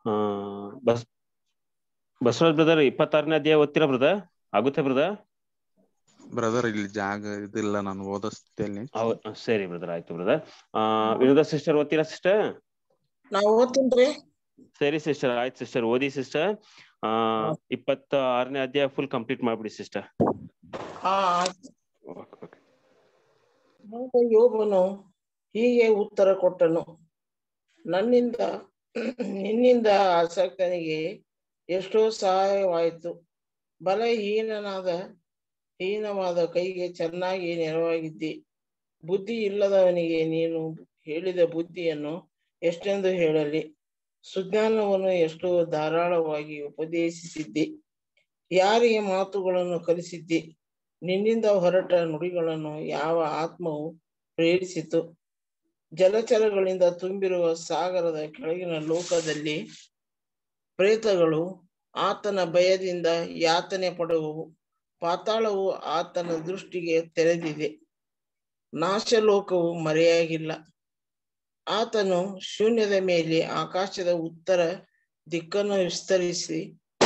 ಆ, bus Basavaraj brother ಇಪ್ಪತ್ತಾರನೇ ಅಧ್ಯಾಯ ಓದ್ತೀರಾ ಬ್ರದರ್ ಆಗುತ್ತೆ ಬ್ರದರ್ ಬ್ರದರ್ ಇಲ್ಲಿ ಜಾಗ ಇದಿಲ್ಲ ನಾನು ಓದಿಸ್ತೇನೆ ಸರಿ ಬ್ರದರ್ ಆಯ್ತು ಬ್ರದರ್ ಆ ವಿನೋದ ಸಿಸ್ಟರ್ ಓದ್ತೀರಾ ಸಿಸ್ಟರ್ ನಾವ್ ಓದ್ತೀನ್ರಿ ಸರಿ ಸಿಸ್ಟರ್ ಆಯ್ತು ಸಿಸ್ಟರ್ ಓದಿ ಸಿಸ್ಟರ್ ಆ ಇಪ್ಪತ್ತ ಆರನೇ ಅಧ್ಯಾಯ ಫುಲ್ ಕಂಪ್ಲೀಟ್ ಮಾಡ್ಬಿಡಿ ಸಿಸ್ಟರ್ ಹಾ ಆಯ್ತು. ಆಗ ಯೋಬನು ಹೀಗೆ ಉತ್ತರ ಕೊಟ್ಟನು ನನ್ನಿಂದ ನಿನ್ನಿಂದ ಆಸಕ್ತನಿಗೆ ಎಷ್ಟೋ ಸಹಾಯವಾಯಿತು ಬಲಹೀನನಾದ ಹೀನವಾದ ಕೈಗೆ ಚೆನ್ನಾಗಿ ನೆರವಾಗಿದ್ದಿ ಬುದ್ಧಿ ಇಲ್ಲದವನಿಗೆ ನೀನು ಹೇಳಿದ ಬುದ್ಧಿಯನ್ನು ಎಷ್ಟೆಂದು ಹೇಳಲಿ ಸುಜ್ಞಾನವನ್ನು ಎಷ್ಟೋ ಧಾರಾಳವಾಗಿ ಉಪದೇಶಿಸಿದ್ದಿ ಯಾರಿಗೆ ಮಾತುಗಳನ್ನು ಕಲಿಸಿದ್ದಿ ನಿನ್ನಿಂದ ಹೊರಟ ನುಡಿಗಳನ್ನು ಯಾವ ಆತ್ಮವು ಪ್ರೇರಿಸಿತು ಜಲಚರಗಳಿಂದ ತುಂಬಿರುವ ಸಾಗರದ ಕೆಳಗಿನ ಲೋಕದಲ್ಲಿ ಪ್ರೇತಗಳು ಆತನ ಭಯದಿಂದ ಯಾತನೆ ಪಡುವವು ಪಾತಾಳವು ಆತನ ದೃಷ್ಟಿಗೆ ತೆರೆದಿದೆ ನಾಶಲೋಕವು ಮರೆಯಾಗಿಲ್ಲ ಆತನು ಶೂನ್ಯದ ಮೇಲೆ ಆಕಾಶದ ಉತ್ತರ ದಿಕ್ಕನ್ನು ವಿಸ್ತರಿಸಿ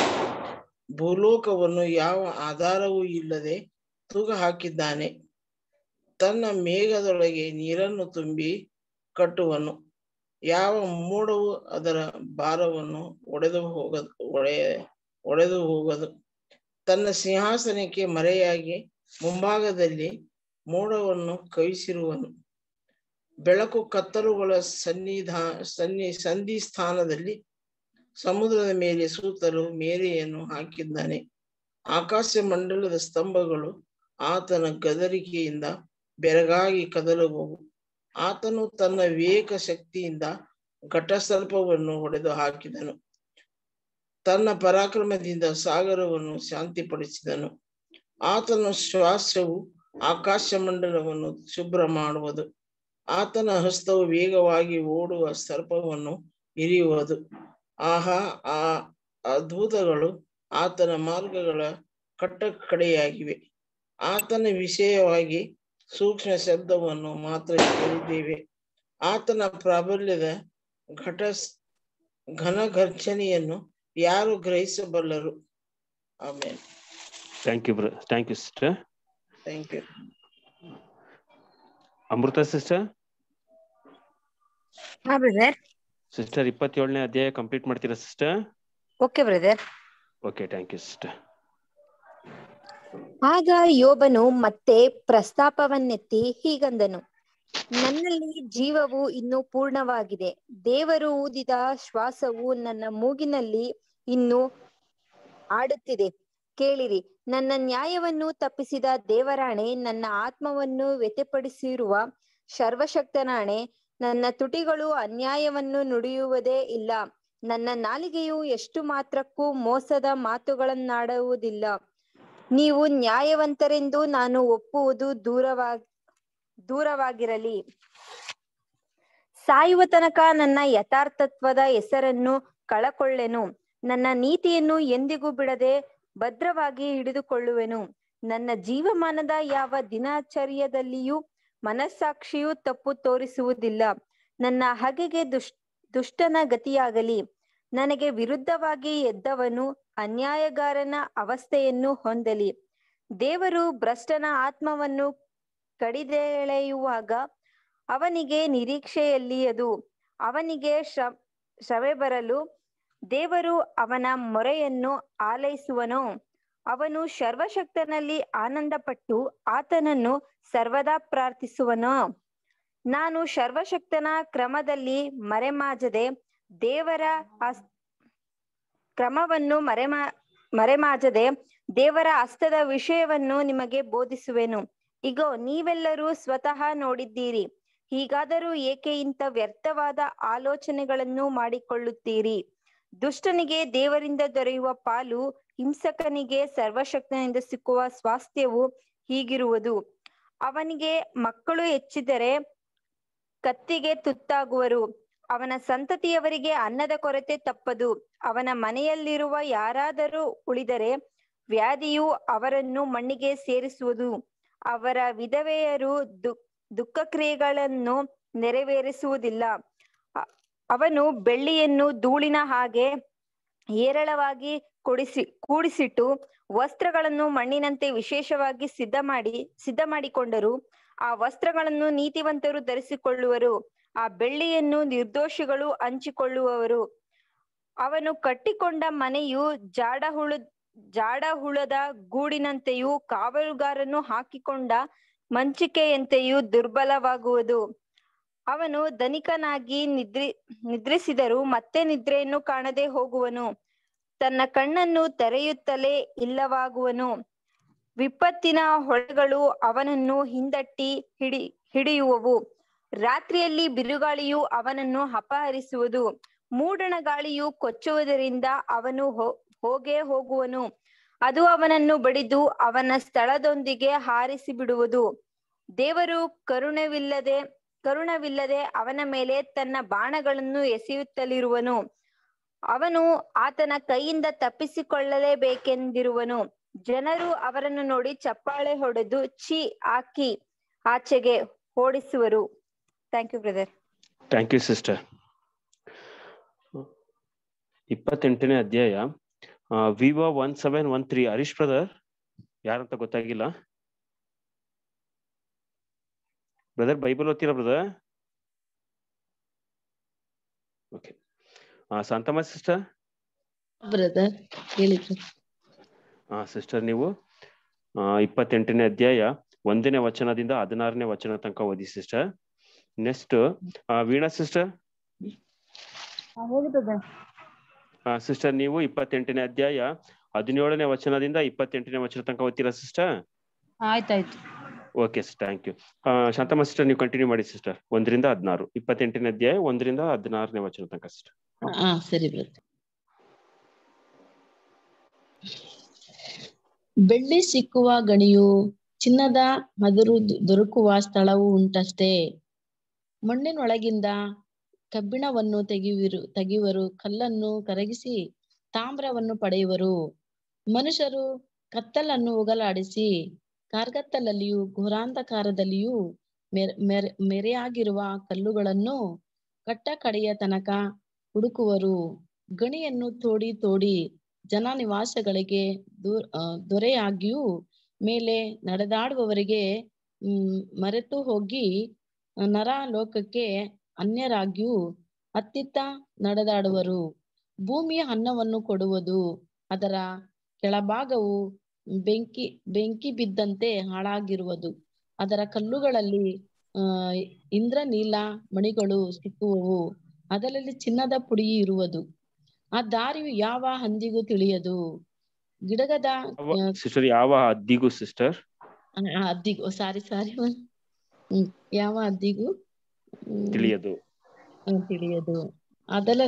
ಭೂಲೋಕವನ್ನು ಯಾವ ಆಧಾರವೂ ಇಲ್ಲದೆ ತೂಗ ಹಾಕಿದ್ದಾನೆ ತನ್ನ ಮೇಘದೊಳಗೆ ನೀರನ್ನು ತುಂಬಿ ಕಟ್ಟುವನು ಯಾವ ಮೋಡವು ಅದರ ಭಾರವನ್ನು ಒಡೆದು ಹೋಗದು ಒಡೆ ಒಡೆದು ಹೋಗದು ತನ್ನ ಸಿಂಹಾಸನಕ್ಕೆ ಮರೆಯಾಗಿ ಮುಂಭಾಗದಲ್ಲಿ ಮೋಡವನ್ನು ಕವಿಸಿರುವನು ಬೆಳಕು ಕತ್ತಲುಗಳ ಸನ್ನಿಧಾ ಸನ್ನಿ ಸಂಧಿ ಸ್ಥಾನದಲ್ಲಿ ಸಮುದ್ರದ ಮೇಲೆ ಸೂತಲು ಮೇರೆಯನ್ನು ಹಾಕಿದ್ದಾನೆ ಆಕಾಶ ಮಂಡಲದ ಸ್ತಂಭಗಳು ಆತನ ಗದರಿಕೆಯಿಂದ ಬೆರಗಾಗಿ ಕದಲುವವು ಆತನು ತನ್ನ ವಿವೇಕ ಶಕ್ತಿಯಿಂದ ಘಟಸರ್ಪವನ್ನು ಹೊಡೆದು ಹಾಕಿದನು ತನ್ನ ಪರಾಕ್ರಮದಿಂದ ಸಾಗರವನ್ನು ಶಾಂತಿಪಡಿಸಿದನು ಆತನ ಶ್ವಾಸವು ಆಕಾಶ ಮಂಡಲವನ್ನು ಶುಭ್ರ ಮಾಡುವುದು ಆತನ ಹಸ್ತವು ವೇಗವಾಗಿ ಓಡುವ ಸರ್ಪವನ್ನು ಇರಿಯುವುದು ಆಹಾ ಆ ಅದ್ಭುತಗಳು ಆತನ ಮಾರ್ಗಗಳ ಕಟ್ಟ ಕಡೆಯಾಗಿವೆ ಆತನ ವಿಷಯವಾಗಿ ಸೂಕ್ಷ್ಮ ಶಬ್ದವನ್ನು ಮಾತ್ರ ಕೇಳಿದ್ದೇವೆ ಆತನ ಪ್ರಾಬಲ್ಯದ ಘಟ ಘನ ಘರ್ಷಣೆಯನ್ನು ಯಾರು ಗ್ರಹಿಸಬಲ್ಲರು ಆಮೇಲೆ thank you bro thank you sister thank you Amrutha sister ಹಾ ಬ್ರದರ್ ಸಿಸ್ಟರ್ ಇಪ್ಪತ್ತೇಳನೇ ಅಧ್ಯಾಯ ಕಂಪ್ಲೀಟ್ ಮಾಡ್ತೀರಾ sister okay brother okay thank you sister ಆಗ ಯೋಬನು ಮತ್ತೆ ಪ್ರಸ್ತಾಪವನ್ನೆತ್ತಿ ಹೀಗಂದನು ನನ್ನಲ್ಲಿ ಜೀವವು ಇನ್ನೂ ಪೂರ್ಣವಾಗಿದೆ ದೇವರು ಊದಿದ ಶ್ವಾಸವು ನನ್ನ ಮೂಗಿನಲ್ಲಿ ಇನ್ನು ಆಡುತ್ತಿದೆ ಕೇಳಿರಿ ನನ್ನ ನ್ಯಾಯವನ್ನು ತಪ್ಪಿಸಿದ ದೇವರಾಣೆ ನನ್ನ ಆತ್ಮವನ್ನು ವ್ಯಥೆಪಡಿಸಿರುವ ಸರ್ವಶಕ್ತನಾಣೆ ನನ್ನ ತುಟಿಗಳು ಅನ್ಯಾಯವನ್ನು ನುಡಿಯುವುದೇ ಇಲ್ಲ ನನ್ನ ನಾಲಿಗೆಯು ಎಷ್ಟು ಮಾತ್ರಕ್ಕೂ ಮೋಸದ ಮಾತುಗಳನ್ನಾಡುವುದಿಲ್ಲ ನೀವು ನ್ಯಾಯವಂತರೆಂದು ನಾನು ಒಪ್ಪುವುದು ದೂರವಾಗಿ ದೂರವಾಗಿರಲಿ ಸಾಯುವ ತನಕ ನನ್ನ ಯಥಾರ್ಥತ್ವದ ಹೆಸರನ್ನು ಕಳಕೊಳ್ಳೆನು ನನ್ನ ನೀತಿಯನ್ನು ಎಂದಿಗೂ ಬಿಡದೆ ಭದ್ರವಾಗಿ ಹಿಡಿದುಕೊಳ್ಳುವೆನು ನನ್ನ ಜೀವಮಾನದ ಯಾವ ದಿನಚರ್ಯದಲ್ಲಿಯೂ ಮನಸ್ಸಾಕ್ಷಿಯು ತಪ್ಪು ತೋರಿಸುವುದಿಲ್ಲ ನನ್ನ ಹಗೆಗೆ ದುಷ್ ದುಷ್ಟನ ಗತಿಯಾಗಲಿ ನನಗೆ ವಿರುದ್ಧವಾಗಿ ಎದ್ದವನು ಅನ್ಯಾಯಗಾರನ ಅವಸ್ಥೆಯನ್ನು ಹೊಂದಲಿ ದೇವರು ಭ್ರಷ್ಟನ ಆತ್ಮವನ್ನು ಕಡಿದೆಳೆಯುವಾಗ ಅವನಿಗೆ ನಿರೀಕ್ಷೆಯಲ್ಲಿಯದು ಅವನಿಗೆ ಶ್ರ ಶ್ರಮೆ ಬರಲು ದೇವರು ಅವನ ಮೊರೆಯನ್ನು ಆಲೈಸುವನೋ ಅವನು ಸರ್ವಶಕ್ತನಲ್ಲಿ ಆನಂದಪಟ್ಟು ಆತನನ್ನು ಸರ್ವದಾ ಪ್ರಾರ್ಥಿಸುವನೋ ನಾನು ಸರ್ವಶಕ್ತನ ಕ್ರಮದಲ್ಲಿ ಮರೆಮಾಜದೆ ದೇವರ ಅಸ್- ಕ್ರಮವನ್ನು ಮರೆಮಾ ಮರೆಮಾಜದೆ ದೇವರ ಹಸ್ತದ ವಿಷಯವನ್ನು ನಿಮಗೆ ಬೋಧಿಸುವೆನು ಇಗೋ ನೀವೆಲ್ಲರೂ ಸ್ವತಃ ನೋಡಿದ್ದೀರಿ ಹೀಗಾದರೂ ಏಕೆ ಇಂಥ ವ್ಯರ್ಥವಾದ ಆಲೋಚನೆಗಳನ್ನು ಮಾಡಿಕೊಳ್ಳುತ್ತೀರಿ ದುಷ್ಟನಿಗೆ ದೇವರಿಂದ ದೊರೆಯುವ ಪಾಲು ಹಿಂಸಕನಿಗೆ ಸರ್ವಶಕ್ತನಿಂದ ಸಿಕ್ಕುವ ಸ್ವಾಸ್ಥ್ಯವು ಹೀಗಿರುವುದು ಅವನಿಗೆ ಮಕ್ಕಳು ಹೆಚ್ಚಿದರೆ ಕತ್ತಿಗೆ ತುತ್ತಾಗುವರು ಅವನ ಸಂತತಿಯವರಿಗೆ ಅನ್ನದ ಕೊರತೆ ತಪ್ಪದು ಅವನ ಮನೆಯಲ್ಲಿರುವ ಯಾರಾದರೂ ಉಳಿದರೆ ವ್ಯಾಧಿಯು ಅವರನ್ನು ಮಣ್ಣಿಗೆ ಸೇರಿಸುವುದು ಅವರ ವಿಧವೆಯರು ದು ದುಃಖ ಕ್ರಿಯೆಗಳನ್ನು ನೆರವೇರಿಸುವುದಿಲ್ಲ ಅ- ಅವನು ಬೆಳ್ಳಿಯನ್ನು ಧೂಳಿನ ಹಾಗೆ ಹೇರಳವಾಗಿ ಕೊಡಿಸಿ ಕೂಡಿಸಿಟ್ಟು ವಸ್ತ್ರಗಳನ್ನು ಮಣ್ಣಿನಂತೆ ವಿಶೇಷವಾಗಿ ಸಿದ್ಧ ಮಾಡಿ ಸಿದ್ಧ ಮಾಡಿಕೊಂಡರು ಆ ವಸ್ತ್ರಗಳನ್ನು ನೀತಿವಂತರು ಧರಿಸಿಕೊಳ್ಳುವರು ಆ ಬೆಳ್ಳಿಯನ್ನು ನಿರ್ದೋಷಿಗಳು ಹಂಚಿಕೊಳ್ಳುವವರು ಅವನು ಕಟ್ಟಿಕೊಂಡ ಮನೆಯು ಜಾಡ ಹುಳು ಜಾಡ ಹುಳದ ಗೂಡಿನಂತೆಯೂ ಕಾವಲುಗಾರನು ಹಾಕಿಕೊಂಡ ಮಂಚಿಕೆಯಂತೆಯೂ ದುರ್ಬಲವಾಗುವುದು ಅವನು ಧನಿಕನಾಗಿ ನಿದ್ರಿ ನಿದ್ರಿಸಿದರೂ ಮತ್ತೆ ನಿದ್ರೆಯನ್ನು ಕಾಣದೆ ಹೋಗುವನು ತನ್ನ ಕಣ್ಣನ್ನು ತೆರೆಯುತ್ತಲೇ ಇಲ್ಲವಾಗುವನು ವಿಪತ್ತಿನ ಹೊಳೆಗಳು ಅವನನ್ನು ಹಿಂದಟ್ಟಿ ಹಿಡಿ ಹಿಡಿಯುವವು ರಾತ್ರಿಯಲ್ಲಿ ಬಿರುಗಾಳಿಯು ಅವನನ್ನು ಅಪಹರಿಸುವುದು ಮೂಡಣ ಗಾಳಿಯು ಕೊಚ್ಚುವುದರಿಂದ ಅವನು ಹೋ- ಹೋಗೇ ಹೋಗುವನು ಅದು ಅವನನ್ನು ಬಡಿದು ಅವನ ಸ್ಥಳದೊಂದಿಗೆ ಹಾರಿಸಿ ಬಿಡುವುದು ದೇವರು ಕರುಣವಿಲ್ಲದೆ ಕರುಣವಿಲ್ಲದೆ ಅವನ ಮೇಲೆ ತನ್ನ ಬಾಣಗಳನ್ನು ಎಸೆಯುತ್ತಲಿರುವನು ಅವನು ಆತನ ಕೈಯಿಂದ ತಪ್ಪಿಸಿಕೊಳ್ಳಲೇಬೇಕೆಂದಿರುವನು ಜನರು ಅವರನ್ನು ನೋಡಿ ಚಪ್ಪಾಳೆ ಹೊಡೆದು ಛೀ ಹಾಕಿ ಆಚೆಗೆ ಓಡಿಸುವರು thank you brother thank you sister ಇಪ್ಪತ್ತೆಂಟನೇ ಅಧ್ಯಾಯ Vivo one seven one three Harish brother ಯಾರಂತ ಗೊತ್ತಾಗಿಲ್ಲ ಬ್ರದರ್ ಬೈಬಲ್ ಓದ್ತೀರಾ brother okay Shantamma sister brother ಹೇಳಿ ಹಾ ಸಿಸ್ಟರ್ ನೀವು ಆ, ಇಪ್ಪತ್ತೆಂಟನೇ ಅಧ್ಯಾಯ ಒಂದನೇ ವಚನದಿಂದ ಹದಿನಾರನೇ ವಚನ ತನಕ ಓದಿ ಸಿಸ್ಟರ್ ನೆಕ್ಸ್ಟ್ ವೀಣಾ ಸಿಸ್ಟರ್ ಹೇಳಿ ಬ್ರದರ್ ಸಿಸ್ಟರ್ ನೀವು ಇಪ್ಪತ್ತೆಂಟನೇ ಅಧ್ಯಾಯ ಹದಿನೇಳನೇ ವಚನದಿಂದ ಇಪ್ಪತ್ತೆಂಟನೇ ವಚನ ತನಕ ಓದ್ತೀರಾ ಸಿಸ್ಟರ್ ಆಯ್ತಾಯ್ತು okay thank you Shantamma sister ನೀವು ಕಂಟಿನ್ಯೂ ಮಾಡಿ ಸಿಸ್ಟರ್ ಒಂದರಿಂದ ಹದಿನಾರು ಇಪ್ಪತ್ತೆಂಟನೇ ಅಧ್ಯಾಯ ಒಂದರಿಂದ ಹದಿನಾರನೇ ವಚನ ತನಕ ಸಿಸ್ಟರ್ ಹಾ ಸರಿ ಬ್ರದರ್ ಬೆಳ್ಳಿ ಸಿಕ್ಕುವ ಗಣಿಯು ಚಿನ್ನದ ಮದರು ದೊರಕುವ ಸ್ಥಳವು ಉಂಟಷ್ಟೇ ಮಣ್ಣಿನೊಳಗಿಂದ ಕಬ್ಬಿಣವನ್ನು ತೆಗೆಯುವರು ತೆಗೆಯುವರು ಕಲ್ಲನ್ನು ಕರಗಿಸಿ ತಾಮ್ರವನ್ನು ಪಡೆಯುವರು ಮನುಷ್ಯರು ಕತ್ತಲನ್ನು ಹೋಗಲಾಡಿಸಿ ಕಾರ್ಗತ್ತಲಲ್ಲಿಯೂ ಘೋರಾಂಧಕಾರದಲ್ಲಿಯೂ ಮೆರೆ ಮೆರೆ ಮೆರೆಯಾಗಿರುವ ಕಲ್ಲುಗಳನ್ನು ಕಟ್ಟ ಕಡೆಯ ತನಕ ಹುಡುಕುವರು ಗಣಿಯನ್ನು ತೋಡಿ ತೋಡಿ ಜನ ನಿವಾಸಗಳಿಗೆ ದೂ- ಆ, ದೊರೆಯಾಗಿಯೂ ಮೇಲೆ ನಡೆದಾಡುವವರಿಗೆ ಹ್ಮ್ ಮರೆತು ಹೋಗಿ ನರ ಲೋಕಕ್ಕೆ ಅನ್ಯರಾಗಿಯೂ ಅತ್ತಿತ್ತ ನಡೆದಾಡುವರು ಭೂಮಿಯ ಅನ್ನವನ್ನು ಕೊಡುವುದು ಅದರ ಕೆಳಭಾಗವು ಬೆಂಕಿ ಬೆಂಕಿ ಬಿದ್ದಂತೆ ಹಾಳಾಗಿರುವುದು ಅದರ ಕಲ್ಲುಗಳಲ್ಲಿ ಆ ಇಂದ್ರನೀಲ ಮಣಿಗಳು ಸಿಕ್ಕುವವು ಅದರಲ್ಲಿ ಚಿನ್ನದ ಪುಡಿ ಇರುವುದು ಆ ದಾರಿಯು ಯಾವ ಹಂದಿಗೂ ತಿಳಿಯದು ಗಿಡಗದ ಆ, ಸಿಸ್ಟರ್ ಯಾವ ಹದ್ದಿಗೂ ಸಿಸ್ಟರ್ ಆ, ಆ ಹದ್ದಿಗೂ ಸಾರಿ ಸಾರಿ ಹ್ಮ್ ಯಾವ ಹದ್ದಿಗೂ ಹ್ಮ್, ತಿಳಿಯದು ಹ್ಮ್, ತಿಳಿಯದು ಅದರ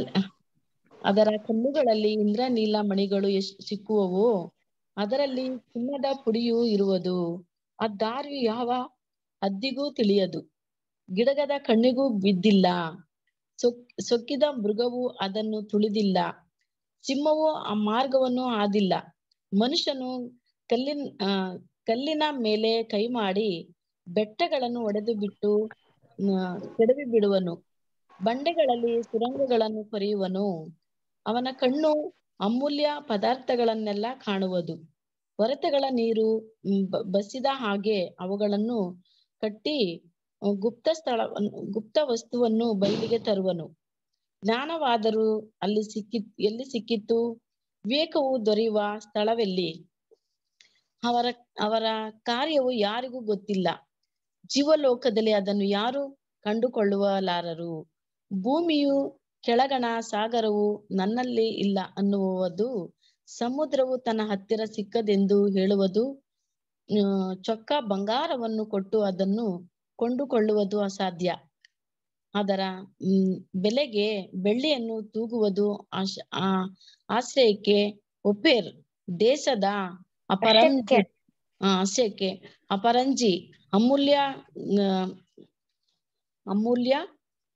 ಅದರ ಕಲ್ಲುಗಳಲ್ಲಿ ಇಂದ್ರನೀಲ ಮಣಿಗಳು ಎಷ್ಟ್ ಸಿಕ್ಕುವವು ಅದರಲ್ಲಿ ಚಿನ್ನದ ಪುಡಿಯೂ ಇರುವುದು ಆ ದಾರಿಯು ಯಾವ ಹದ್ದಿಗೂ ತಿಳಿಯದು ಗಿಡಗದ ಕಣ್ಣಿಗೂ ಬಿದ್ದಿಲ್ಲ ಸೊಕ್ ಸೊಕ್ಕಿದ ಮೃಗವು ಅದನ್ನು ತುಳಿದಿಲ್ಲ ಸಿಂಹವು ಆ ಮಾರ್ಗವನ್ನು ಆದಿಲ್ಲ ಮನುಷ್ಯನು ಕಲ್ಲಿನ ಆ ಕಲ್ಲಿನ ಮೇಲೆ ಕೈ ಮಾಡಿ ಬೆಟ್ಟಗಳನ್ನು ಒಡೆದು ಬಿಟ್ಟು ಆ, ಕೆಡವಿ ಬಿಡುವನು ಬಂಡೆಗಳಲ್ಲಿ ಸುರಂಗಗಳನ್ನು ಕೊರೆಯುವನು ಅವನ ಕಣ್ಣು ಅಮೂಲ್ಯ ಪದಾರ್ಥಗಳನ್ನೆಲ್ಲ ಕಾಣುವುದು ಕೊರತೆಗಳ ನೀರು ಮ್, ಬ- ಬಸಿದ ಹಾಗೆ ಅವುಗಳನ್ನು ಕಟ್ಟಿ ಆ, ಗುಪ್ತ ಸ್ಥಳವನ್ನು ಗುಪ್ತ ವಸ್ತುವನ್ನು ಬಯಲಿಗೆ ತರುವನು ಜ್ಞಾನವಾದರೂ ಅಲ್ಲಿ ಸಿಕ್ಕಿ ಎಲ್ಲಿ ಸಿಕ್ಕಿತ್ತು ವಿವೇಕವು ದೊರೆಯುವ ಸ್ಥಳವೆಲ್ಲಿ ಅವರ ಅವರ ಕಾರ್ಯವು ಯಾರಿಗೂ ಗೊತ್ತಿಲ್ಲ ಜೀವಲೋಕದಲ್ಲಿ ಅದನ್ನು ಯಾರು ಕಂಡುಕೊಳ್ಳುವಲಾರರು ಭೂಮಿಯು ಕೆಳಗಣ ಸಾಗರವು ನನ್ನಲ್ಲಿ ಇಲ್ಲ ಅನ್ನುವುದು ಸಮುದ್ರವು ತನ್ನ ಹತ್ತಿರ ಸಿಕ್ಕದೆಂದು ಹೇಳುವುದು ಆ, ಚೊಕ್ಕ ಬಂಗಾರವನ್ನು ಕೊಟ್ಟು ಅದನ್ನು ಕೊಂಡುಕೊಳ್ಳುವುದು ಅಸಾಧ್ಯ ಅದರ ಹ್ಮ್ ಬೆಲೆಗೆ ಬೆಳ್ಳಿಯನ್ನು ತೂಗುವುದು ಆಶ ಆ ಆಶ್ರಯಕ್ಕೆ ಒಪೇರ್ ದೇಶದ ಅಪರಂಜಿ ಆ, ಆಶ್ರಯಕ್ಕೆ ಅಪರಂಜಿ ಅಮೂಲ್ಯ ಆ, ಅಮೂಲ್ಯ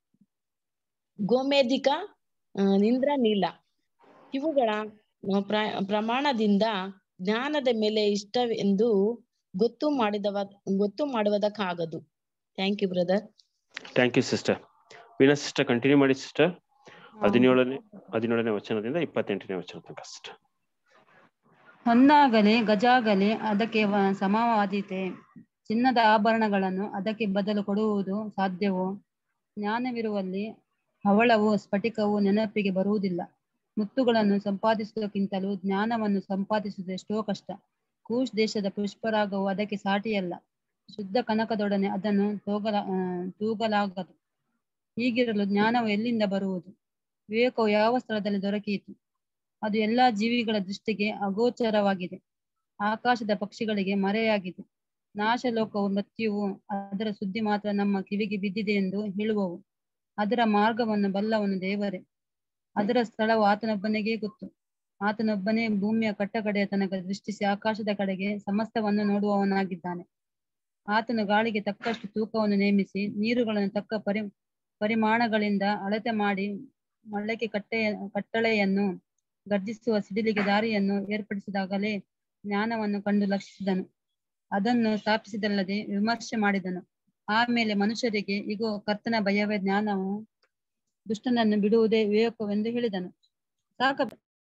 ಗೋಮೇಧಿಕ ಆ, ಇಂದ್ರನೀಲ ಇವುಗಳ ಆ, ಪ್ರ ಪ್ರಮಾಣದಿಂದ ಜ್ಞಾನದ ಮೇಲೆ ಇಷ್ಟವೆಂದು ಗೊತ್ತು ಮಾಡಿದವ ಗೊತ್ತು ಮಾಡುವುದಕ್ಕಾಗದು thank you brother thank you sister Veena sister continue ಮಾಡಿ ಸಿಸ್ಟರ್ ಹದಿನೇಳನೇ ಹದಿನೇಳನೇ ವಚನದಿಂದ ಇಪ್ಪತ್ತೆಂಟನೇ ವಚನ ತನಕ ಅಷ್ಟೇ ಹೊನ್ನಾಗಲಿ ಗಜಾಗಲಿ ಅದಕ್ಕೆ ವ- ಸಮವಾದೀತೆ ಚಿನ್ನದ ಆಭರಣಗಳನ್ನು ಅದಕ್ಕೆ ಬದಲು ಕೊಡುವುದು ಸಾಧ್ಯವೋ ಜ್ಞಾನವಿರುವಲ್ಲಿ ಹವಳವು ಸ್ಫಟಿಕವು ನೆನಪಿಗೆ ಬರುವುದಿಲ್ಲ ಮುತ್ತುಗಳನ್ನು ಸಂಪಾದಿಸುವುದಕ್ಕಿಂತಲೂ ಜ್ಞಾನವನ್ನು ಸಂಪಾದಿಸುವುದು ಎಷ್ಟೋ ಕಷ್ಟ ಕೂಶ್ ದೇಶದ ಪುಷ್ಪರಾಗವು ಅದಕ್ಕೆ ಸಾಟಿಯಲ್ಲ ಶುದ್ಧ ಕನಕದೊಡನೆ ಅದನ್ನು ತೂಗಲ ಆ, ತೂಗಲಾಗದು ಹೀಗಿರಲು ಜ್ಞಾನವು ಎಲ್ಲಿಂದ ಬರುವುದು ವಿವೇಕವು ಯಾವ ಸ್ಥಳದಲ್ಲಿ ದೊರಕಿಯಿತು ಅದು ಎಲ್ಲಾ ಜೀವಿಗಳ ದೃಷ್ಟಿಗೆ ಅಗೋಚರವಾಗಿದೆ ಆಕಾಶದ ಪಕ್ಷಿಗಳಿಗೆ ಮರೆಯಾಗಿದೆ ನಾಶಲೋಕವು ಮೃತ್ಯುವು ಅದರ ಸುದ್ದಿ ಮಾತ್ರ ನಮ್ಮ ಕಿವಿಗೆ ಬಿದ್ದಿದೆ ಎಂದು ಹೇಳುವವು ಅದರ ಮಾರ್ಗವನ್ನು ಬಲ್ಲವನು ದೇವರೇ ಅದರ ಸ್ಥಳವು ಆತನೊಬ್ಬನಿಗೇ ಗೊತ್ತು ಆತನೊಬ್ಬನೇ ಭೂಮಿಯ ಕಟ್ಟಕಡೆಯ ತನಕ ದೃಷ್ಟಿಸಿ ಆಕಾಶದ ಕಡೆಗೆ ಸಮಸ್ತವನ್ನು ನೋಡುವವನಾಗಿದ್ದಾನೆ ಆತನು ಗಾಳಿಗೆ ತಕ್ಕಷ್ಟು ತೂಕವನ್ನು ನೇಮಿಸಿ ನೀರುಗಳನ್ನು ತಕ್ಕ ಪರಿ ಪರಿಮಾಣಗಳಿಂದ ಅಳತೆ ಮಾಡಿ ಮಳ್ಳಕ್ಕೆ ಕಟ್ಟೆಯ ಕಟ್ಟಳೆಯನ್ನು ಗರ್ಜಿಸುವ ಸಿಡಿಲಿಗೆ ದಾರಿಯನ್ನು ಏರ್ಪಡಿಸಿದಾಗಲೇ ಜ್ಞಾನವನ್ನು ಕಂಡು ಲಕ್ಷಿಸಿದನು ಅದನ್ನು ಸ್ಥಾಪಿಸಿದಲ್ಲದೆ ವಿಮರ್ಶೆ ಮಾಡಿದನು ಆಮೇಲೆ ಮನುಷ್ಯರಿಗೆ ಇಗೋ ಕರ್ತನ ಭಯವೇ ಜ್ಞಾನವು ದುಷ್ಟನನ್ನು ಬಿಡುವುದೇ ವಿವೇಕವೆಂದು ಹೇಳಿದನು ಸಾಕ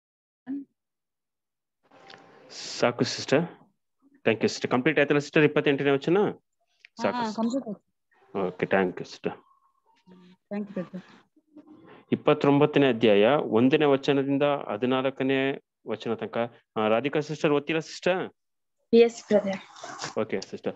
ಸಾಕು sister thank you sister complete ಆಯ್ತಲ್ಲ ಸಿಸ್ಟರ್ ಇಪ್ಪತ್ತೆಂಟನೇ ವಚನ ಸಾಕು complete okay thank you sister thank you ಇಪ್ಪತ್ತೊಂಬತ್ತನೇ ಅಧ್ಯಾಯ ಒಂದನೇ ವಚನದಿಂದ ಹದಿನಾಲ್ಕನೇ ವಚನ ತನಕ ಆ, ರಾಧಿಕಾ ಸಿಸ್ಟರ್ ಓದ್ತೀರಾ sister yes brother okay sister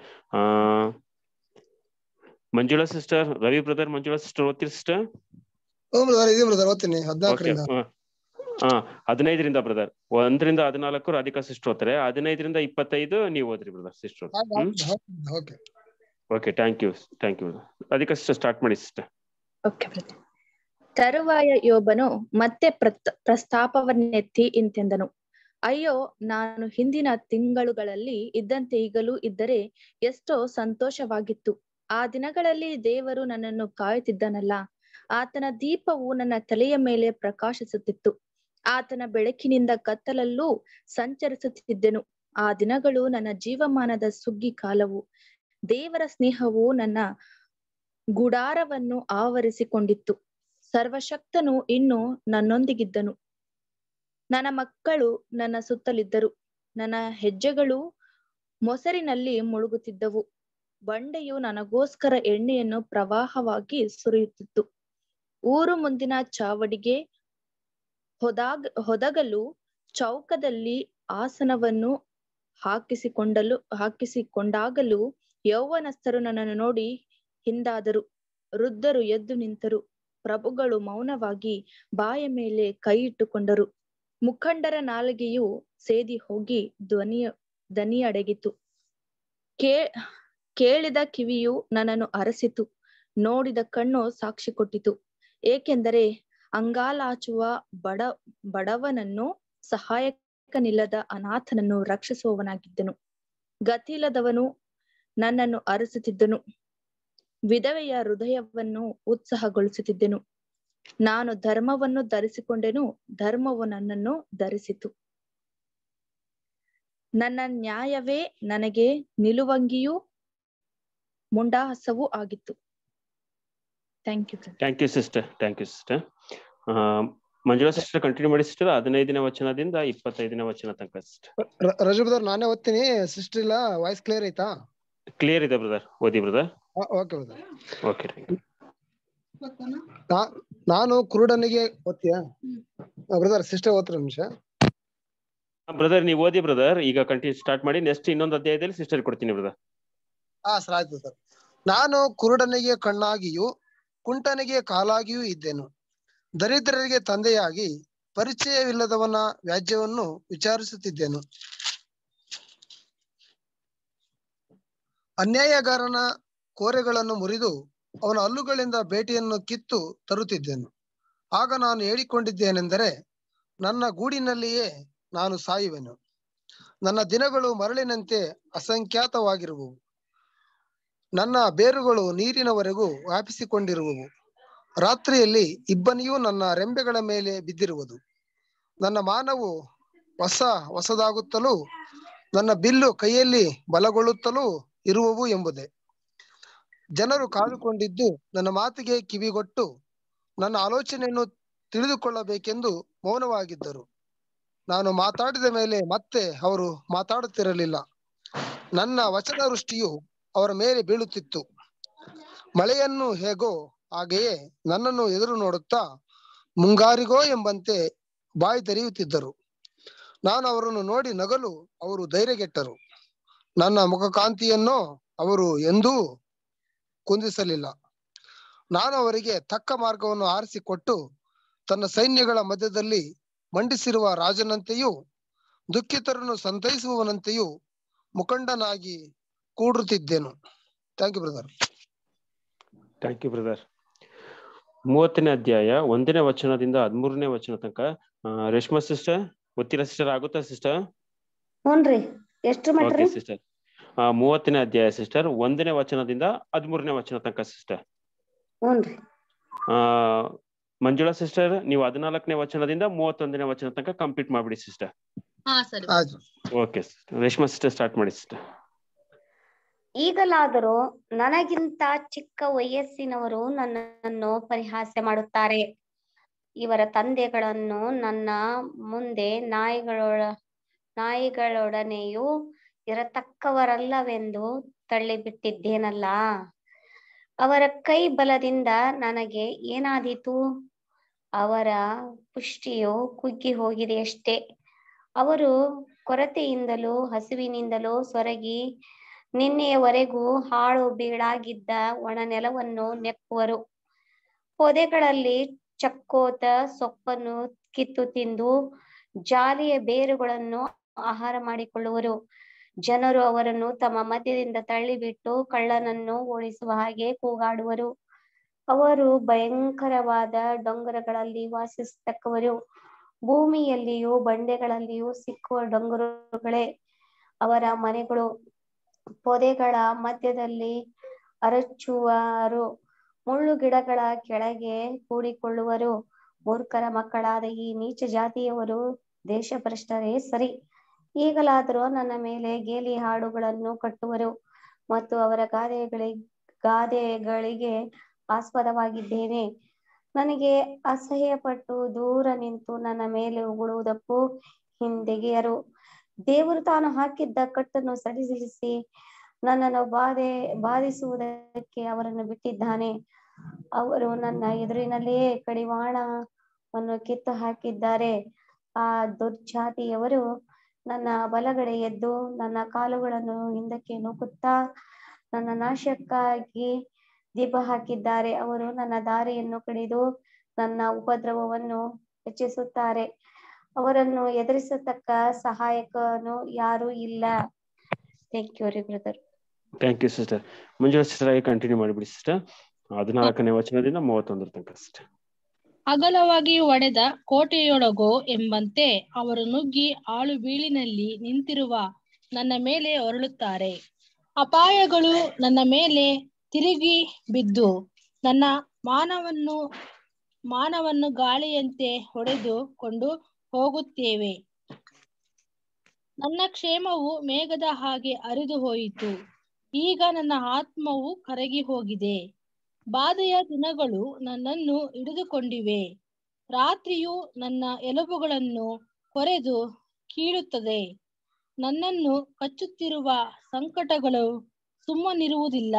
Manjula sister Ravi brother Manjula sister ಓದ್ತೀರಾ ಸಿಸ್ಟರ್ ಹ್ಞೂ ಬ್ರದರ್ ಇದೆ ಬ್ರದರ್ ಓದ್ತೀನಿ ಓಕೆ ಹದಿನಾಲ್ಕರಿಂದ ಹಾ ಹದಿನೈದರಿಂದ ಬ್ರದರ್ ಒಂದರಿಂದ ಹದಿನಾಲ್ಕು ರಾಧಿಕಾ ಸಿಸ್ಟರ್ ಓದ್ತಾರೆ ಹದಿನೈದರಿಂದ ಇಪ್ಪತ್ತೈದು ನೀವು ಓದ್ರಿ ಬ್ರದರ್ ಸಿಸ್ಟರ್ ಹ್ಮ್ okay okay thank you thank you Radhika sister start ಮಾಡಿ ಸಿಸ್ಟರ್ ಓಕೆ ಬ್ರದರ್ ತರುವಾಯ ಯೋಬನು ಮತ್ತೆ ಪ್ರತ್- ಪ್ರಸ್ತಾಪವನ್ನೆತ್ತಿ ಇಂತೆಂದನು ಅಯ್ಯೋ ನಾನು ಹಿಂದಿನ ತಿಂಗಳುಗಳಲ್ಲಿ ಇದ್ದಂತೆ ಈಗಲೂ ಇದ್ದರೆ ಎಷ್ಟೋ ಸಂತೋಷವಾಗಿತ್ತು ಆ ದಿನಗಳಲ್ಲಿ ದೇವರು ನನ್ನನ್ನು ಕಾಯುತ್ತಿದ್ದನಲ್ಲ ಆತನ ದೀಪವು ನನ್ನ ತಲೆಯ ಮೇಲೆ ಪ್ರಕಾಶಿಸುತ್ತಿತ್ತು ಆತನ ಬೆಳಕಿನಿಂದ ಕತ್ತಲಲ್ಲೂ ಸಂಚರಿಸುತ್ತಿದ್ದೆನು ಆ ದಿನಗಳು ನನ್ನ ಜೀವಮಾನದ ಸುಗ್ಗಿ ಕಾಲವು ದೇವರ ಸ್ನೇಹವು ನನ್ನ ಗುಡಾರವನ್ನು ಆವರಿಸಿಕೊಂಡಿತ್ತು ಸರ್ವಶಕ್ತನು ಇನ್ನು ನನ್ನೊಂದಿಗಿದ್ದನು ನನ್ನ ಮಕ್ಕಳು ನನ್ನ ಸುತ್ತಲಿದ್ದರು ನನ್ನ ಹೆಜ್ಜೆಗಳು ಮೊಸರಿನಲ್ಲಿ ಮುಳುಗುತ್ತಿದ್ದವು ಬಂಡೆಯು ನನಗೋಸ್ಕರ ಎಣ್ಣೆಯನ್ನು ಪ್ರವಾಹವಾಗಿ ಸುರಿಯುತ್ತಿತ್ತು ಊರು ಮುಂದಿನ ಚಾವಡಿಗೆ ಹೊದಾಗ ಹೊದಗಲು ಚೌಕದಲ್ಲಿ ಆಸನವನ್ನು ಹಾಕಿಸಿಕೊಂಡಲು ಹಾಕಿಸಿಕೊಂಡಾಗಲೂ ಯೌವನಸ್ಥರು ನನ್ನನ್ನು ನೋಡಿ ಹಿಂದಾದರು ವೃದ್ಧರು ಎದ್ದು ನಿಂತರು ಪ್ರಭುಗಳು ಮೌನವಾಗಿ ಬಾಯ ಮೇಲೆ ಕೈ ಇಟ್ಟುಕೊಂಡರು ಮುಖಂಡರ ನಾಲಿಗೆಯು ಸೇದಿ ಹೋಗಿ ಧ್ವನಿಯ ದನಿ ಅಡಗಿತು ಕೇ ಕೇಳಿದ ಕಿವಿಯು ನನ್ನನ್ನು ಅರಸಿತು ನೋಡಿದ ಕಣ್ಣು ಸಾಕ್ಷಿ ಕೊಟ್ಟಿತು ಏಕೆಂದರೆ ಅಂಗಾಲಾಚುವ ಬಡ ಬಡವನನ್ನು ಸಹಾಯಕನಿಲ್ಲದ ಅನಾಥನನ್ನು ರಕ್ಷಿಸುವವನಾಗಿದ್ದನು ಗತಿಯಿಲ್ಲದವನು ನನ್ನನ್ನು ಅರಸುತ್ತಿದ್ದನು ವಿಧವೆಯ ಹೃದಯವನ್ನು ಉತ್ಸಾಹಗೊಳಿಸುತ್ತಿದ್ದೆನು ನಾನು ಧರ್ಮವನ್ನು ಧರಿಸಿಕೊಂಡೆನು ಧರ್ಮವು ನನ್ನನ್ನು ಧರಿಸಿತು ನನ್ನ ನ್ಯಾಯವೇ ನನಗೆ ನಿಲುವಂಗಿಯೂ ಮುಂಡಾಸವೂ ಆಗಿತ್ತು thank you thank you sister thank you sister Manjula sister continue ಮಾಡಿ ಸಿಸ್ಟರ್ ಹದಿನೈದನೇ ವಚನದಿಂದ ಇಪ್ಪತ್ತೈದನೇ ವಚನ ತನಕ ಸಿಸ್ಟರ್ ರಜು ಬ್ರದರ್ ನಾನೇ ಓದ್ತೀನಿ ಸಿಸ್ಟರ್ ಇಲ್ಲ ವಾಯ್ಸ್ ಕ್ಲಿಯರ್ ಐತಾ ಕ್ಲಿಯರ್ ಇದೆ ಬ್ರದರ್ ಓದಿ ಬ್ರದರ್ ಓಕೆ ಬ್ರದರ್ ಓಕೆ ನಾನು ಕುರುಡನಿಗೆ ಓದ್ತೀಯಾ ಬ್ರದರ್ ಸಿಸ್ಟರ್ ಓದ್ತಾರೆ ನಿಮಿಷ ಬ್ರದರ್ ನೀವು ಓದಿ ಬ್ರದರ್ ಈಗ ಕಂಟಿನ್ಯೂ ಸ್ಟಾರ್ಟ್ ಮಾಡಿ ನೆಕ್ಸ್ಟ್ ಇನ್ನೊಂದು ಅಧ್ಯಾಯದಲ್ಲಿ ಸಿಸ್ಟರ್ ಕೊಡ್ತೀನಿ ಬ್ರದರ್ ಹಾ ಸರ್ ಆಯ್ತು ಸರ್ ನಾನು ಕುರುಡನಿಗೆ ಕಣ್ಣಾಗಿಯೂ ಕುಂಟನಿಗೆ ಕಾಲಾಗಿಯೂ ಇದ್ದೆನು ದರಿದ್ರರಿಗೆ ತಂದೆಯಾಗಿ ಪರಿಚಯವಿಲ್ಲದವನ ವ್ಯಾಜ್ಯವನ್ನು ವಿಚಾರಿಸುತ್ತಿದ್ದೆನು ಅನ್ಯಾಯಗಾರನ ಕೋರೆಗಳನ್ನು ಮುರಿದು ಅವನ ಹಲ್ಲುಗಳಿಂದ ಬೇಟೆಯನ್ನು ಕಿತ್ತು ತರುತ್ತಿದ್ದೆನು ಆಗ ನಾನು ಹೇಳಿಕೊಂಡಿದ್ದೇನೆಂದರೆ ನನ್ನ ಗೂಡಿನಲ್ಲಿಯೇ ನಾನು ಸಾಯುವೆನು ನನ್ನ ದಿನಗಳು ಮರಳಿನಂತೆ ಅಸಂಖ್ಯಾತವಾಗಿರುವವು ನನ್ನ ಬೇರುಗಳು ನೀರಿನವರೆಗೂ ವ್ಯಾಪಿಸಿಕೊಂಡಿರುವವು ರಾತ್ರಿಯಲ್ಲಿ ಇಬ್ಬನಿಯೂ ನನ್ನ ರೆಂಬೆಗಳ ಮೇಲೆ ಬಿದ್ದಿರುವುದು ನನ್ನ ಮಾನವು ಹೊಸ ಹೊಸದಾಗುತ್ತಲೂ ನನ್ನ ಬಿಲ್ಲು ಕೈಯಲ್ಲಿ ಬಲಗೊಳ್ಳುತ್ತಲೂ ಇರುವವು ಎಂಬುದೇ ಜನರು ಕಾದುಕೊಂಡಿದ್ದು ನನ್ನ ಮಾತಿಗೆ ಕಿವಿಗೊಟ್ಟು ನನ್ನ ಆಲೋಚನೆಯನ್ನು ತಿಳಿದುಕೊಳ್ಳಬೇಕೆಂದು ಮೌನವಾಗಿದ್ದರು ನಾನು ಮಾತಾಡಿದ ಮೇಲೆ ಮತ್ತೆ ಅವರು ಮಾತಾಡುತ್ತಿರಲಿಲ್ಲ ನನ್ನ ವಚನ ವೃಷ್ಟಿಯು ಅವರ ಮೇಲೆ ಬೀಳುತ್ತಿತ್ತು ಮಳೆಯನ್ನು ಹೇಗೋ ಹಾಗೆಯೇ ನನ್ನನ್ನು ಎದುರು ನೋಡುತ್ತಾ ಮುಂಗಾರಿಗೋ ಎಂಬಂತೆ ಬಾಯಿ ತೆರೆಯುತ್ತಿದ್ದರು ನಾನು ಅವರನ್ನು ನೋಡಿ ನಗಲು ಅವರು ಧೈರ್ಯಗೆಟ್ಟರು ನನ್ನ ಮುಖಕಾಂತಿಯನ್ನೋ ಅವರು ಎಂದೂ ಕುಂದಿಸಲಿಲ್ಲ ನಾನು ಅವರಿಗೆ ತಕ್ಕ ಮಾರ್ಗವನ್ನು ಆರಿಸಿಕೊಟ್ಟು ತನ್ನ ಸೈನ್ಯಗಳ ಮಧ್ಯದಲ್ಲಿ ಮಂಡಿಸಿರುವ ರಾಜನಂತೆಯೂ ದುಃಖಿತರನ್ನು ಸಂತೈಸುವವನಂತೆಯೂ ಮುಖಂಡನಾಗಿ ಕೂಡುತ್ತಿದ್ದೆನು thank you brother thank you brother ಮೂವತ್ತನೇ ಅಧ್ಯಾಯ ಒಂದನೇ ವಚನದಿಂದ ಹದಿಮೂರನೇ ವಚನ ತನಕ ಆ, ರೇಷ್ಮಾ ಸಿಸ್ಟರ್ ಗೊತ್ತಿಲ್ಲ ಸಿಸ್ಟರ್ ಆಗುತ್ತಾ ಸಿಸ್ಟರ್ ಹ್ಞೂನ್ರಿ ಎಷ್ಟ್ರ ಓಕೆ ಮಟ್ರಿ ಸಿಸ್ಟರ್ ಮೂವತ್ತನೇ ಅಧ್ಯಾಯ ಸಿಸ್ಟರ್ ಒಂದನೇ ವಚನದಿಂದ ಹದಿಮೂರನೇ ವಚನ ತನಕ ಸಿಸ್ಟರ್ ಹ್ಞೂನ್ರಿ ಆ ಮಂಜುಳಾ ಸಿಸ್ಟರ್ ನೀವು ಹದಿನಾಲ್ಕನೇ ವಚನದಿಂದ ಮೂವತ್ತೊಂದನೇ ವಚನ ತನಕ ಕಂಪ್ಲೀಟ್ ಮಾಡ್ಬಿಡಿ ಸಿಸ್ಟರ್ ಹಾ ಸರಿ ಆಯ್ತು ಓಕೆ ರೇಷ್ಮಾ ಸಿಸ್ಟರ್ ಸ್ಟಾರ್ಟ್ ಮಾಡಿ ಸಿಸ್ಟರ್ ಈಗಲಾದರೂ ನನಗಿಂತ ಚಿಕ್ಕ ವಯಸ್ಸಿನವರು ನನ್ನನ್ನು ಪರಿಹಾಸ್ಯ ಮಾಡುತ್ತಾರೆ ಇವರ ತಂದೆಗಳನ್ನು ನನ್ನ ಮುಂದೆ ನಾಯಿಗಳೊಳ ನಾಯಿಗಳೊಡನೆಯೂ ಇರತಕ್ಕವರಲ್ಲವೆಂದು ತಳ್ಳಿಬಿಟ್ಟಿದ್ದೇನಲ್ಲ ಅವರ ಕೈ ಬಲದಿಂದ ನನಗೆ ಏನಾದೀತು ಅವರ ಪುಷ್ಟಿಯು ಕುಗ್ಗಿ ಹೋಗಿದೆಯಷ್ಟೇ ಅವರು ಕೊರತೆಯಿಂದಲೂ ಹಸಿವಿನಿಂದಲೂ ಸೊರಗಿ ನಿನ್ನೆಯವರೆಗೂ ಹಾಳು ಬೀಳಾಗಿದ್ದ ಒಣ ನೆಲವನ್ನು ನೆಕ್ಕುವರು ಪೊದೆಗಳಲ್ಲಿ ಚಕ್ಕೋತ ಸೊಪ್ಪನ್ನು ಕಿತ್ತು ತಿಂದು ಜಾಲಿಯ ಬೇರುಗಳನ್ನು ಆಹಾರ ಮಾಡಿಕೊಳ್ಳುವರು ಜನರು ಅವರನ್ನು ತಮ್ಮ ಮಧ್ಯದಿಂದ ತಳ್ಳಿಬಿಟ್ಟು ಕಳ್ಳನನ್ನು ಓಡಿಸುವ ಹಾಗೆ ಕೂಗಾಡುವರು ಅವರು ಭಯಂಕರವಾದ ಡೊಂಗರಗಳಲ್ಲಿ ವಾಸಿಸತಕ್ಕವರು ಭೂಮಿಯಲ್ಲಿಯೂ ಬಂಡೆಗಳಲ್ಲಿಯೂ ಸಿಕ್ಕುವ ಡೊಂಗರುಗಳೇ ಅವರ ಮನೆಗಳು ಪೊದೆಗಳ ಮಧ್ಯದಲ್ಲಿ ಅರಚುವರು ಮುಳ್ಳು ಗಿಡಗಳ ಕೆಳಗೆ ಕೂಡಿಕೊಳ್ಳುವರು ಮೂರ್ಖರ ಮಕ್ಕಳಾದ ಈ ನೀಚ ಜಾತಿಯವರು ದೇಶಭ್ರಷ್ಟರೇ ಸರಿ ಈಗಲಾದರೂ ನನ್ನ ಮೇಲೆ ಗೇಲಿ ಹಾಡುಗಳನ್ನು ಕಟ್ಟುವರು ಮತ್ತು ಅವರ ಗಾದೆಗಳಿ ಗಾದೆಗಳಿಗೆ ಆಸ್ಪದವಾಗಿದ್ದೇನೆ ನನಗೆ ಅಸಹ್ಯಪಟ್ಟು ದೂರ ನಿಂತು ನನ್ನ ಮೇಲೆ ಉಗುಳುವುದಕ್ಕೂ ಹಿಂದೆಗೆಯರು ದೇವರು ತಾನು ಹಾಕಿದ್ದ ಕಟ್ಟನ್ನು ಸಡಿಲಿಸಿ ನನ್ನನ್ನು ಬಾಧೆ ಬಾಧಿಸುವುದಕ್ಕೆ ಅವರನ್ನು ಬಿಟ್ಟಿದ್ದಾನೆ ಅವರು ನನ್ನ ಎದುರಿನಲ್ಲಿಯೇ ಕಡಿವಾಣವನ್ನು ಕಿತ್ತು ಹಾಕಿದ್ದಾರೆ ಆ ದುರ್ಜಾತಿಯವರು ನನ್ನ ಬಲಗಡೆ ಎದ್ದು ನನ್ನ ಕಾಲುಗಳನ್ನು ಹಿಂದಕ್ಕೆ ನೂಕುತ್ತಾ ನನ್ನ ನಾಶಕ್ಕಾಗಿ ದೀಪ ಹಾಕಿದ್ದಾರೆ ಅವರು ನನ್ನ ದಾರಿಯನ್ನು ಕಡಿದು ನನ್ನ ಉಪದ್ರವವನ್ನು ಹೆಚ್ಚಿಸುತ್ತಾರೆ ಅವರನ್ನು ಎದುರಿಸತಕ್ಕ ಸಹಾಯಕನು ಯಾರು ಇಲ್ಲ ಥ್ಯಾಂಕ್ ಯು ರೀ brother thank you sister Manjula sister ಆಗಿ ಕಂಟಿನ್ಯೂ ಮಾಡಿಬಿಡಿ ಸಿಸ್ಟರ್ ಹದಿನಾಲ್ಕನೇ ವಚನದಿಂದ ಮೂವತ್ತೊಂದರ ತನಕ ಸಿಸ್ಟರ್ ಅಗಲವಾಗಿ ಒಡೆದ ಕೋಟೆಯೊಳಗೋ ಎಂಬಂತೆ ಅವರು ನುಗ್ಗಿ ಆಳು ಬೀಳಿನಲ್ಲಿ ನಿಂತಿರುವ ನನ್ನ ಮೇಲೆ ಹೊರಳುತ್ತಾರೆ ಅಪಾಯಗಳು ನನ್ನ ಮೇಲೆ ತಿರುಗಿ ಬಿದ್ದು ನನ್ನ ಮಾನವನ್ನು ಮಾನವನ್ನು ಗಾಳಿಯಂತೆ ಹೊಡೆದುಕೊಂಡು ಹೋಗುತ್ತೇವೆ ನನ್ನ ಕ್ಷೇಮವು ಮೇಘದ ಹಾಗೆ ಹರಿದು ಹೋಯಿತು ಈಗ ನನ್ನ ಆತ್ಮವು ಕರಗಿ ಹೋಗಿದೆ ಬಾಧೆಯ ದಿನಗಳು ನನ್ನನ್ನು ಹಿಡಿದುಕೊಂಡಿವೆ ರಾತ್ರಿಯು ನನ್ನ ಎಲುಬುಗಳನ್ನು ಕೊರೆದು ಕೀಳುತ್ತದೆ ನನ್ನನ್ನು ಕಚ್ಚುತ್ತಿರುವ ಸಂಕಟಗಳು ಸುಮ್ಮನಿರುವುದಿಲ್ಲ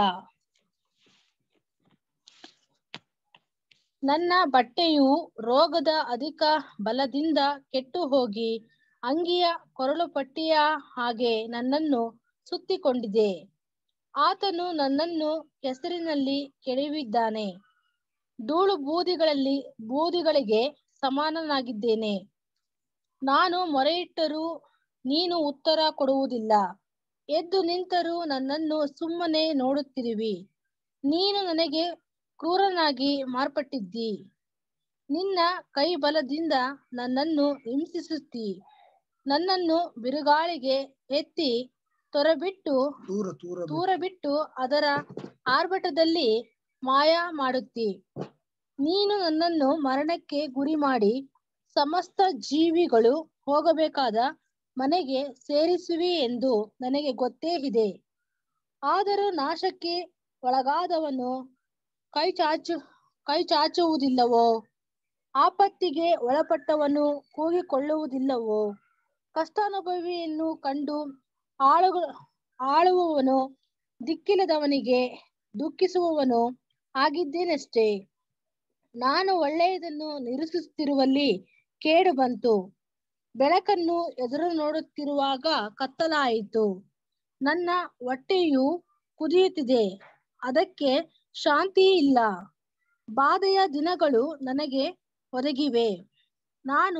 ನನ್ನ ಬಟ್ಟೆಯು ರೋಗದ ಅಧಿಕ ಬಲದಿಂದ ಕೆಟ್ಟು ಹೋಗಿ ಅಂಗಿಯ ಕೊರಳು ಪಟ್ಟಿಯ ಹಾಗೆ ನನ್ನನ್ನು ಸುತ್ತಿಕೊಂಡಿದೆ ಆತನು ನನ್ನನ್ನು ಕೆಸರಿನಲ್ಲಿ ಕೆಡವಿದ್ದಾನೆ ಧೂಳು ಬೂದಿಗಳಲ್ಲಿ ಬೂದಿಗಳಿಗೆ ಸಮಾನನಾಗಿದ್ದೇನೆ ನಾನು ಮೊರೆಯಿಟ್ಟರೂ ನೀನು ಉತ್ತರ ಕೊಡುವುದಿಲ್ಲ ಎದ್ದು ನಿಂತರೂ ನನ್ನನ್ನು ಸುಮ್ಮನೆ ನೋಡುತ್ತಿರುವಿ ನೀನು ನನಗೆ ಕ್ರೂರನಾಗಿ ಮಾರ್ಪಟ್ಟಿದ್ದಿ ನಿನ್ನ ಕೈ ಬಲದಿಂದ ನನ್ನನ್ನು ಹಿಂಸಿಸುತ್ತಿ ನನ್ನನ್ನು ಬಿರುಗಾಳಿಗೆ ಎತ್ತಿ ತೊರಬಿಟ್ಟು ದೂರ ದೂರ ದೂರ ಬಿಟ್ಟು ಅದರ ಆರ್ಭಟದಲ್ಲಿ ಮಾಯ ಮಾಡುತ್ತಿ ನೀನು ನನ್ನನ್ನು ಮರಣಕ್ಕೆ ಗುರಿ ಮಾಡಿ ಸಮಸ್ತ ಜೀವಿಗಳು ಹೋಗಬೇಕಾದ ಮನೆಗೆ ಸೇರಿಸುವಿ ಎಂದು ನನಗೆ ಗೊತ್ತೇ ಇದೆ ಆದರೂ ನಾಶಕ್ಕೆ ಒಳಗಾದವನು ಕೈ ಚಾಚು ಕೈ ಚಾಚುವುದಿಲ್ಲವೋ ಆಪತ್ತಿಗೆ ಒಳಪಟ್ಟವನು ಕೂಗಿಕೊಳ್ಳುವುದಿಲ್ಲವೋ ಕಷ್ಟಾನುಭವಿಯನ್ನು ಕಂಡು ಆಳು ಆಳುವವನು ದಿಕ್ಕಿಲ್ಲದವನಿಗೆ ದುಃಖಿಸುವವನು ಆಗಿದ್ದೇನಷ್ಟೇ ನಾನು ಒಳ್ಳೆಯದನ್ನು ನಿರೀಕ್ಷಿಸುತ್ತಿರುವಲ್ಲಿ ಕೇಡು ಬಂತು ಬೆಳಕನ್ನು ಎದುರು ನೋಡುತ್ತಿರುವಾಗ ಕತ್ತಲಾಯಿತು ನನ್ನ ಹೊಟ್ಟೆಯು ಕುದಿಯುತ್ತಿದೆ ಅದಕ್ಕೆ ಶಾಂತಿ ಇಲ್ಲ ಬಾಧೆಯ ದಿನಗಳು ನನಗೆ ಒದಗಿವೆ ನಾನು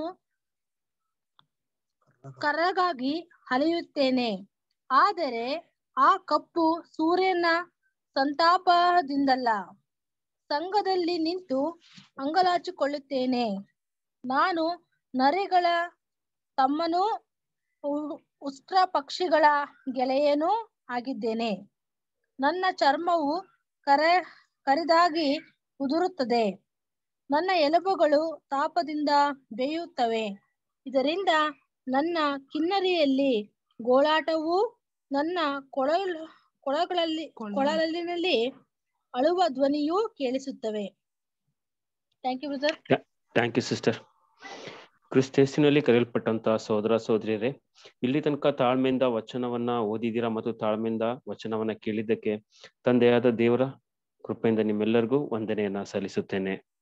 ಕರಗಾಗಿ ಅಲೆಯುತ್ತೇನೆ ಆದರೆ ಆ ಕಪ್ಪು ಸೂರ್ಯನ ಸಂತಾಪದಿಂದಲ್ಲ ಸಂಘದಲ್ಲಿ ನಿಂತು ಅಂಗಲಾಚಿಕೊಳ್ಳುತ್ತೇನೆ ನಾನು ನರೆಗಳ ತಮ್ಮನೂ ಉ- ಉಷ್ಟ್ರ ಪಕ್ಷಿಗಳ ಗೆಳೆಯನೂ ಆಗಿದ್ದೇನೆ ನನ್ನ ಚರ್ಮವು ಕರ ಕರಿದಾಗಿ ಉದುರುತ್ತದೆ ನನ್ನ ಎಲುಬುಗಳು ತಾಪದಿಂದ ಬೇಯುತ್ತವೆ ಇದರಿಂದ ನನ್ನ ಕಿನ್ನರಿಯಲ್ಲಿ ಗೋಳಾಟವೂ ನನ್ನ ಕೊಳಲ್ ಕೊಳಗಳಲ್ಲಿ ಕೊಳಲಿನಲ್ಲಿ ಅಳುವ ಧ್ವನಿಯೂ ಕೇಳಿಸುತ್ತವೆ thank you brother thank you sister ಕ್ರಿಸ್ತೇಸಿನಲ್ಲಿ ಕರೆಯಲ್ಪಟ್ಟಂತಹ ಸಹೋದರ ಸಹೋದರಿಯರೇ ಇಲ್ಲಿ ತನಕ ತಾಳ್ಮೆಯಿಂದ ವಚನವನ್ನ ಓದಿದ್ದೀರಾ ಮತ್ತು ತಾಳ್ಮೆಯಿಂದ ವಚನವನ್ನ ಕೇಳಿದ್ದಕ್ಕೆ ತಂದೆಯಾದ ದೇವರ ಕೃಪೆಯಿಂದ ನಿಮ್ಮೆಲ್ಲರಿಗೂ ವಂದನೆಯನ್ನ ಸಲ್ಲಿಸುತ್ತೇನೆ